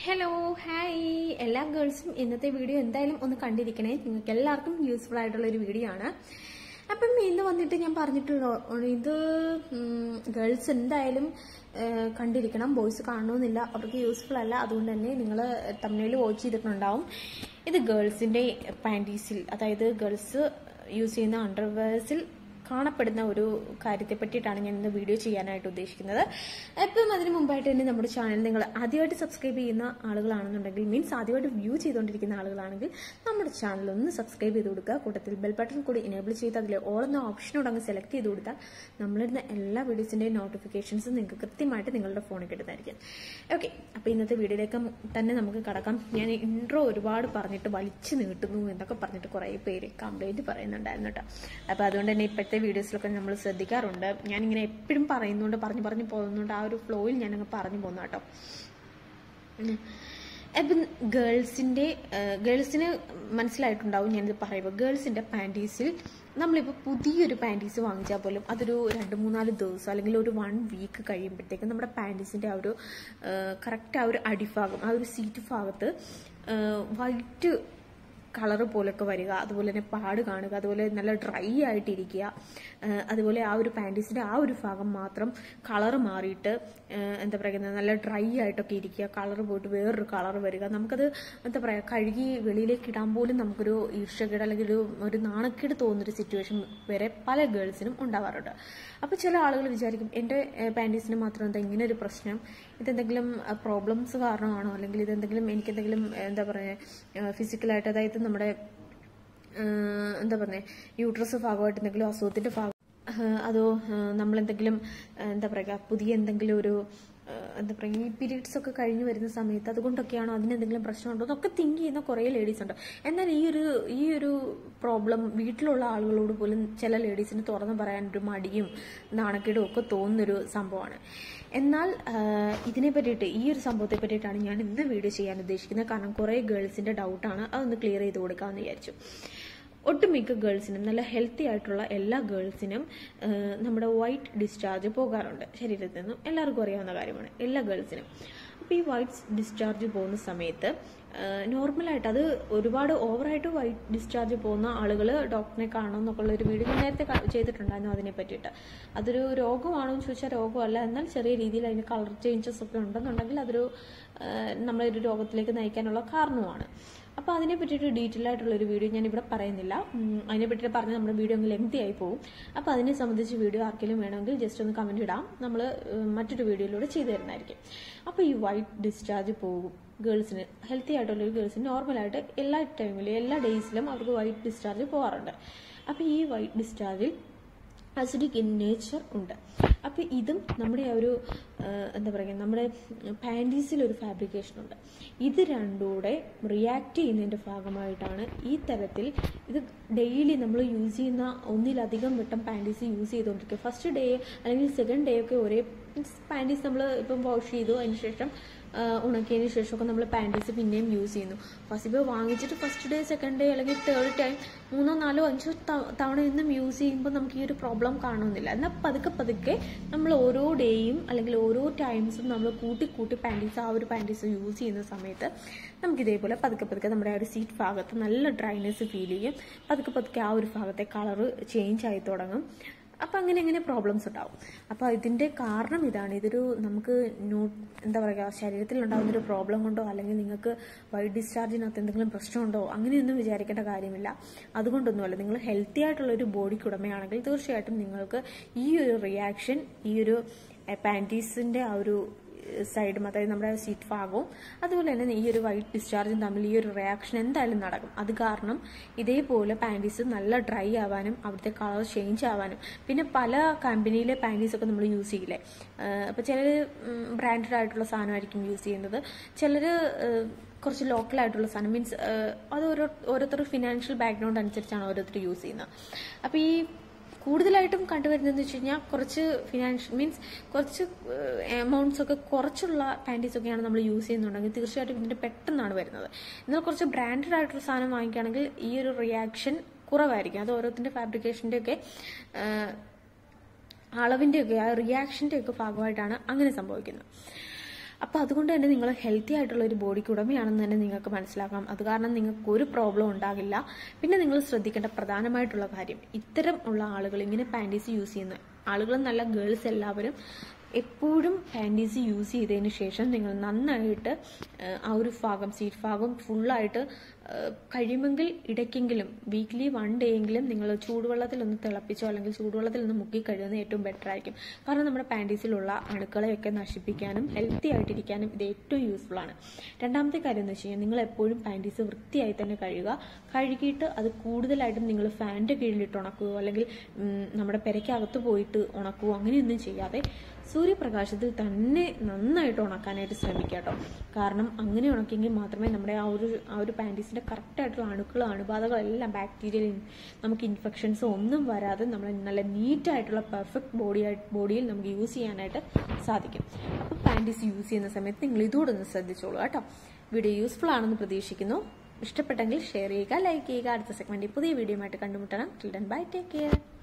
Hello hi എല്ലാ ഗേൾസും ഇന്നത്തെ video എന്തായാലും ഒന്ന് കണ്ടിരിക്കണേ നിങ്ങൾക്ക് എല്ലാവർക്കും യൂസ്ഫുൾ ആയിട്ടുള്ള ഒരു വീഡിയോ ആണ് അപ്പം ഇന്ന് വന്നിട്ട് ഞാൻ പറഞ്ഞിട്ടുള്ളൂ ഇത് ഗേൾസ് എന്തായാലും ഏഹ്, കണ്ടിരിക്കണം ബോയ്സ് കാണണമെന്നില്ല അവർക്ക് യൂസ്ഫുൾ അല്ല അതുകൊണ്ട് തന്നെ നിങ്ങൾ തമിഴിൽ വാച്ച് ചെയ്തിട്ടുണ്ടാവും ഇത് ഗേൾസിന്റെ പാൻറ്റീസിൽ അതായത് ഗേൾസ് യൂസ് ചെയ്യുന്ന അണ്ടർവെയർസിൽ കാണപ്പെടുന്ന ഒരു കാര്യത്തെ പറ്റിയിട്ടാണ് ഞാൻ ഇന്ന് വീഡിയോ ചെയ്യാനായിട്ട് ഉദ്ദേശിക്കുന്നത് അപ്പം അതിന് മുമ്പായിട്ട് തന്നെ നമ്മുടെ ചാനൽ നിങ്ങൾ ആദ്യമായിട്ട് സബ്സ്ക്രൈബ് ചെയ്യുന്ന ആളുകളാണെന്നുണ്ടെങ്കിൽ മീൻസ് ആദ്യമായിട്ട് വ്യൂ ചെയ്തുകൊണ്ടിരിക്കുന്ന ആളുകളാണെങ്കിൽ നമ്മുടെ ചാനൽ ഒന്ന് സബ്സ്ക്രൈബ് ചെയ്ത് കൊടുക്കുക കൂട്ടത്തിൽ ബെൽ ബട്ടൺ കൂടി എനേബിൾ ചെയ്ത് അതിൽ ഓൾ എന്ന ഓപ്ഷനോട് അങ്ങ് സെലക്ട് ചെയ്ത് കൊടുത്താൽ നമ്മളിരുന്ന എല്ലാ വീഡിയോസിന്റെയും നോട്ടിഫിക്കേഷൻസ് നിങ്ങൾക്ക് കൃത്യമായിട്ട് നിങ്ങളുടെ ഫോണിൽ കിട്ടുന്നതായിരിക്കും ഓക്കെ അപ്പോൾ ഇന്നത്തെ വീഡിയോയിലേക്ക് തന്നെ നമുക്ക് കടക്കാം ഞാൻ ഇൻട്രോ ഒരുപാട് പറഞ്ഞിട്ട് വലിച്ചു നീട്ടുന്നു എന്നൊക്കെ പറഞ്ഞിട്ട് കുറേ പേര് കംപ്ലൈന്റ് പറയുന്നുണ്ടായിരുന്നു കേട്ടോ അപ്പോൾ അതുകൊണ്ട് തന്നെ ഇപ്പോഴത്തെ വീഡിയോസിലൊക്കെ നമ്മൾ ശ്രദ്ധിക്കാറുണ്ട് ഞാനിങ്ങനെ എപ്പോഴും പറയുന്നുണ്ട് പറഞ്ഞു പറഞ്ഞു പോകുന്നുണ്ട് ആ ഒരു ഫ്ലോയിൽ ഞാനങ്ങ് പറഞ്ഞു പോകുന്നു കേട്ടോ ഉം. അപ്പം ഗേൾസിന്റെ ഗേൾസിന് മനസ്സിലായിട്ടുണ്ടാവും ഞാനിത് പറയുമ്പോൾ ഗേൾസിന്റെ പാൻറ്റീസിൽ നമ്മളിപ്പോൾ പുതിയൊരു പാൻറ്റീസ് വാങ്ങിച്ചാൽ പോലും അതൊരു രണ്ട് മൂന്നാല് ദിവസം അല്ലെങ്കിൽ ഒരു വൺ വീക്ക് കഴിയുമ്പോഴത്തേക്കും നമ്മുടെ പാൻറ്റീസിന്റെ ആ ഒരു കറക്റ്റ് ആ ഒരു അടിഭാഗം ആ ഒരു സീറ്റ് ഭാഗത്ത് വൈറ്റ് കളർ പോലൊക്കെ വരിക അതുപോലെ തന്നെ പാട് കാണുക അതുപോലെ നല്ല ഡ്രൈ ആയിട്ടിരിക്കുക ഏഹ് അതുപോലെ ആ ഒരു പാൻറ്റീസിന്റെ ആ ഒരു ഭാഗം മാത്രം കളർ മാറിയിട്ട് ഏഹ് എന്താ പറയുക നല്ല ഡ്രൈ ആയിട്ടൊക്കെ ഇരിക്കുക കളർ പോയിട്ട് വേറൊരു കളർ വരിക നമുക്കത് എന്താ പറയുക കഴുകി വെളിയിലേക്ക് ഇടാൻ പോലും നമുക്കൊരു ഈർഷ്യക്കേട് അല്ലെങ്കിൽ ഒരു ഒരു നാണക്കേട് തോന്നുന്നൊരു സിറ്റുവേഷൻ വരെ പല ഗേൾസിനും ഉണ്ടാവാറുണ്ട് അപ്പോൾ ചില ആളുകൾ വിചാരിക്കും എൻ്റെ പാൻറ്റീസിന് മാത്രം എന്താ ഇങ്ങനെ ഒരു പ്രശ്നം ഇതെന്തെങ്കിലും പ്രോബ്ലംസ് കാരണമാണോ അല്ലെങ്കിൽ ഇതെന്തെങ്കിലും എനിക്കെന്തെങ്കിലും എന്താ പറയുക ഫിസിക്കലായിട്ട് അതായത് നമ്മുടെ ഏഹ് എന്താ പറയുക യൂട്രസ് ഭാഗമായിട്ട് എന്തെങ്കിലും അസുഖത്തിന്റെ ഭാഗം ഏഹ് അതോ ഏഹ് നമ്മളെന്തെങ്കിലും ഏഹ് എന്താ പറയുക പുതിയ എന്തെങ്കിലും ഒരു ഏഹ് എന്താ പറയുക ഈ പീരീഡ്സ് ഒക്കെ കഴിഞ്ഞ് വരുന്ന സമയത്ത് അതുകൊണ്ടൊക്കെയാണോ അതിനെന്തെങ്കിലും പ്രശ്നമുണ്ടോ എന്നൊക്കെ തിങ്ക് ചെയ്യുന്ന കുറേ ലേഡീസ് ഉണ്ട് എന്നാൽ ഈ ഒരു ഈ ഒരു പ്രോബ്ലം വീട്ടിലുള്ള ആളുകളോട് പോലും ചില ലേഡീസിന് തുറന്നു പറയാൻ ഒരു മടിയും നാണക്കേടും ഒക്കെ തോന്നുന്നൊരു സംഭവമാണ് എന്നാൽ ആഹ് ഇതിനെ പറ്റിയിട്ട് ഈ ഒരു സംഭവത്തെ പറ്റിയിട്ടാണ് ഞാൻ ഇന്ന് വീഡിയോ ചെയ്യാൻ ഉദ്ദേശിക്കുന്നത് കാരണം കുറേ ഗേൾസിന്റെ ഡൗട്ടാണ് അതൊന്ന് ക്ലിയർ ചെയ്ത് കൊടുക്കാമെന്ന് വിചാരിച്ചു ഒട്ടുമിക്ക ഗേൾസിനും നല്ല ഹെൽത്തി ആയിട്ടുള്ള എല്ലാ ഗേൾസിനും ആഹ് നമ്മുടെ വൈറ്റ് ഡിസ്ചാർജ് പോകാറുണ്ട് ശരീരത്തിൽ നിന്നും എല്ലാവർക്കും അറിയാവുന്ന കാര്യമാണ് എല്ലാ ഗേൾസിനും അപ്പോൾ ഈ വൈറ്റ് ഡിസ്ചാർജ് പോകുന്ന സമയത്ത് നോർമലായിട്ട് അത് ഒരുപാട് ഓവറായിട്ട് വൈറ്റ് ഡിസ്ചാർജ് പോകുന്ന ആളുകൾ ഡോക്ടറിനെ കാണണം എന്നൊക്കെയുള്ള ഒരു വീഡിയോ ഞാൻ നേരത്തെ ക- ചെയ്തിട്ടുണ്ടായിരുന്നു അതിനെ പറ്റിയിട്ട് അതൊരു രോഗമാണോ എന്ന് ചോദിച്ചാൽ രോഗമല്ല എന്നാൽ ചെറിയ രീതിയിൽ അതിന് കളർ ചേഞ്ചസ് ഒക്കെ ഉണ്ടെന്നുണ്ടെങ്കിൽ അതൊരു ആഹ് നമ്മളൊരു രോഗത്തിലേക്ക് നയിക്കാനുള്ള കാരണമാണ് അപ്പോൾ അതിനെ പറ്റിയിട്ട് ഡീറ്റെയിൽ ആയിട്ടുള്ള ഒരു വീഡിയോ ഞാൻ ഇവിടെ പറയുന്നില്ല ഉം, അതിനെ പറ്റിയിട്ട് പറഞ്ഞ് നമ്മുടെ വീഡിയോ അങ്ങ് ലെങ്തി ആയി പോകും അപ്പോൾ അതിനെ സംബന്ധിച്ച് വീഡിയോ ആർക്കെങ്കിലും വേണമെങ്കിൽ ജസ്റ്റ് ഒന്ന് കമൻറ്റ് ഇടാം നമ്മൾ മറ്റൊരു വീഡിയോയിലൂടെ ചെയ്തു തരുന്നതായിരിക്കും അപ്പോൾ ഈ വൈറ്റ് ഡിസ്ചാർജ് പോകും ഗേൾസിന് ഹെൽത്തി ആയിട്ടുള്ള ഒരു ഗേൾസിന് നോർമലായിട്ട് എല്ലാ ടൈമിലും എല്ലാ ഡേയ്സിലും അവർക്ക് വൈറ്റ് ഡിസ്ചാർജ് പോകാറുണ്ട് അപ്പോൾ ഈ വൈറ്റ് ഡിസ്ചാർജിൽ അസിഡിക് ഇൻ നേച്ചർ ഉണ്ട് അപ്പോൾ ഇതും നമ്മുടെ ആ ഒരു ആ, എന്താ പറയുക നമ്മുടെ പാൻറ്റീസിൽ ഒരു ഫാബ്രിക്കേഷൻ ഉണ്ട് ഇത് രണ്ടുകൂടെ റിയാക്ട് ചെയ്യുന്നതിൻ്റെ ഭാഗമായിട്ടാണ് ഈ തരത്തിൽ ഇത് ഡെയിലി നമ്മൾ യൂസ് ചെയ്യുന്ന ഒന്നിലധികം വട്ടം പാൻറ്റീസ് യൂസ് ചെയ്തുകൊണ്ടിരിക്കുക ഫസ്റ്റ് ഡേ അല്ലെങ്കിൽ സെക്കൻഡ് ഡേ ഒക്കെ ഒരേ പാൻറ്റീസ് നമ്മൾ ഇപ്പം വാഷ് ചെയ്തു അതിന് ശേഷം ആ, ഉണക്കിയതിന് ശേഷമൊക്കെ നമ്മൾ പാൻറ്റീസ് പിന്നെയും യൂസ് ചെയ്യുന്നു ഫസ്റ്റ് ഇപ്പോൾ വാങ്ങിച്ചിട്ട് ഫസ്റ്റ് ഡേ സെക്കൻഡ് ഡേ അല്ലെങ്കിൽ തേർഡ് ടൈം മൂന്നോ നാലോ അഞ്ചോ ത- തവണ എന്നും യൂസ് ചെയ്യുമ്പോൾ നമുക്ക് ഈ ഒരു പ്രോബ്ലം കാണുന്നില്ല എന്നാൽ പതുക്കെ പതുക്കെ നമ്മൾ ഓരോ ഡേയും അല്ലെങ്കിൽ ഓരോ ടൈംസും നമ്മൾ കൂട്ടി കൂട്ടി പാൻറ്റീസ് ആ ഒരു പാൻറ്റീസ് യൂസ് ചെയ്യുന്ന സമയത്ത് നമുക്ക് ഇതേപോലെ പതുക്കെ പതുക്കെ നമ്മുടെ ആ ഒരു സീറ്റ് ഭാഗത്ത് നല്ല ഡ്രൈനെസ് ഫീൽ ചെയ്യും പതുക്കെ പതുക്കെ ആ ഒരു ഭാഗത്തെ കളറ് ചേഞ്ച് ആയി തുടങ്ങും അപ്പം അങ്ങനെ അങ്ങനെ പ്രോബ്ലംസ് ഉണ്ടാവും അപ്പോൾ ഇതിൻ്റെ കാരണം ഇതാണ് ഇതൊരു നമുക്ക് നോ എന്താ പറയുക ശരീരത്തിൽ ഉണ്ടാകുന്ന ഒരു പ്രോബ്ലം കൊണ്ടോ അല്ലെങ്കിൽ നിങ്ങൾക്ക് വൈറ്റ് ഡിസ്ചാർജിനകത്ത് എന്തെങ്കിലും പ്രശ്നമുണ്ടോ അങ്ങനെയൊന്നും വിചാരിക്കേണ്ട കാര്യമില്ല അതുകൊണ്ടൊന്നുമല്ല നിങ്ങൾ ഹെൽത്തി ആയിട്ടുള്ള ഒരു ബോഡിക്ക് ഉടമയാണെങ്കിൽ തീർച്ചയായിട്ടും നിങ്ങൾക്ക് ഈ ഒരു റിയാക്ഷൻ ഈ ഒരു പാൻറ്റീസിൻ്റെ ആ ഒരു സൈഡും അതായത് നമ്മുടെ സീറ്റ് ഭാഗവും അതുപോലെ തന്നെ ഈ ഒരു വൈറ്റ് ഡിസ്ചാർജും തമ്മിൽ ഈ ഒരു റിയാക്ഷൻ എന്തായാലും നടക്കും അത് കാരണം ഇതേപോലെ പാൻറ്റീസ് നല്ല ഡ്രൈ ആവാനും അവിടുത്തെ കളർ ചേഞ്ച് ആവാനും പിന്നെ പല കമ്പനിയിലെ പാൻറ്റീസ് ഒക്കെ നമ്മൾ യൂസ് ചെയ്യില്ലേ അപ്പോൾ ചിലർ ബ്രാൻഡഡ് ആയിട്ടുള്ള സാധനമായിരിക്കും യൂസ് ചെയ്യുന്നത് ചിലർ കുറച്ച് ലോക്കൽ ആയിട്ടുള്ള സാധനം മീൻസ് അത് ഓരോ ഓരോരുത്തർ ഫിനാൻഷ്യൽ ബാക്ക്ഗ്രൗണ്ട് അനുസരിച്ചാണ് ഓരോരുത്തർ യൂസ് ചെയ്യുന്നത് അപ്പോൾ ഈ കൂടുതലായിട്ടും കണ്ടുവരുന്നതെന്ന് വെച്ച് കഴിഞ്ഞാൽ കുറച്ച് ഫിനാൻഷ്യൽ മീൻസ് കുറച്ച് എമൗണ്ട്സ് ഒക്കെ കുറച്ചുള്ള പാൻറ്റീസ് ഒക്കെയാണ് നമ്മൾ യൂസ് ചെയ്യുന്നുണ്ടെങ്കിൽ തീർച്ചയായിട്ടും ഇതിൻ്റെ പെട്ടെന്നാണ് വരുന്നത് എന്നാൽ കുറച്ച് ബ്രാൻഡഡ് ആയിട്ടുള്ള സാധനം വാങ്ങിക്കുകയാണെങ്കിൽ ഈ ഒരു റിയാക്ഷൻ കുറവായിരിക്കും അത് ഓരോരുത്തരുടെ ഫാബ്രിക്കേഷൻ്റെ ഒക്കെ അളവിൻ്റെ ഒക്കെ ആ റിയാക്ഷൻ്റെ ഒക്കെ ഭാഗമായിട്ടാണ് അങ്ങനെ സംഭവിക്കുന്നത് അപ്പോൾ അതുകൊണ്ട് തന്നെ നിങ്ങൾ ഹെൽത്തി ആയിട്ടുള്ള ഒരു ബോഡിക്ക് ഉടമയാണെന്ന് തന്നെ നിങ്ങൾക്ക് മനസ്സിലാക്കാം അത് കാരണം നിങ്ങൾക്ക് ഒരു പ്രോബ്ലം ഉണ്ടാകില്ല പിന്നെ നിങ്ങൾ ശ്രദ്ധിക്കേണ്ട പ്രധാനമായിട്ടുള്ള കാര്യം ഇത്തരം ഉള്ള ആളുകൾ ഇങ്ങനെ പാൻറ്റീസ് യൂസ് ചെയ്യുന്ന ആളുകൾ നല്ല ഗേൾസ് എല്ലാവരും എപ്പോഴും പാൻറ്റീസ് യൂസ് ചെയ്തതിന് ശേഷം നിങ്ങൾ നന്നായിട്ട് ആ ഒരു ഭാഗം സീറ്റ് ഭാഗം ഫുള്ളായിട്ട് കഴിയുമെങ്കിൽ ഇടയ്ക്കെങ്കിലും വീക്ക്ലി വൺ ഡേ എങ്കിലും നിങ്ങൾ ചൂടുവെള്ളത്തിൽ ഒന്ന് തിളപ്പിച്ചോ അല്ലെങ്കിൽ ചൂടുവെള്ളത്തിൽ ഒന്ന് മുക്കി കഴിയുന്നത് ഏറ്റവും ബെറ്റർ ആയിരിക്കും കാരണം നമ്മുടെ പാൻറ്റീസിലുള്ള അണുക്കളെയൊക്കെ നശിപ്പിക്കാനും ഹെൽത്തി ആയിട്ടിരിക്കാനും ഇത് ഏറ്റവും യൂസ്ഫുൾ ആണ് രണ്ടാമത്തെ കാര്യം എന്ന് വെച്ച് കഴിഞ്ഞാൽ നിങ്ങൾ എപ്പോഴും പാൻറ്റീസ് വൃത്തിയായി തന്നെ കഴുകുക കഴുകിയിട്ട് അത് കൂടുതലായിട്ടും നിങ്ങൾ ഫാനിൻ്റെ കീഴിലിട്ട് ഉണക്കുകയോ അല്ലെങ്കിൽ നമ്മുടെ പെരയ്ക്കകത്ത് പോയിട്ട് ഉണക്കുകയോ അങ്ങനെയൊന്നും ചെയ്യാതെ സൂര്യപ്രകാശത്തിൽ തന്നെ നന്നായിട്ട് ഉണക്കാനായിട്ട് ശ്രമിക്കുക കേട്ടോ കാരണം അങ്ങനെ ഉണക്കിയെങ്കിൽ മാത്രമേ നമ്മുടെ ആ ഒരു ആ ഒരു പാൻറ്റീസിൻ്റെ കറക്റ്റായിട്ടുള്ള അണുക്കളും അണുബാധകളെല്ലാം ബാക്ടീരിയൽ നമുക്ക് ഇൻഫെക്ഷൻസ് ഒന്നും വരാതെ നമ്മൾ നല്ല നീറ്റായിട്ടുള്ള പെർഫെക്റ്റ് ബോഡി ബോഡിയിൽ നമുക്ക് യൂസ് ചെയ്യാനായിട്ട് സാധിക്കും അപ്പോൾ പാൻറ്റീസ് യൂസ് ചെയ്യുന്ന സമയത്ത് നിങ്ങൾ ഇതുകൂടെ ഒന്ന് ശ്രദ്ധിച്ചോളൂ കേട്ടോ വീഡിയോ യൂസ്ഫുൾ ആണെന്ന് പ്രതീക്ഷിക്കുന്നു ഇഷ്ടപ്പെട്ടെങ്കിൽ ഷെയർ ചെയ്യുക ലൈക്ക് ചെയ്യുക അടുത്ത സെഗ്മെൻറ്റിൽ പുതിയ വീഡിയോ ആയിട്ട് കണ്ടുമുട്ടണം till then bye take care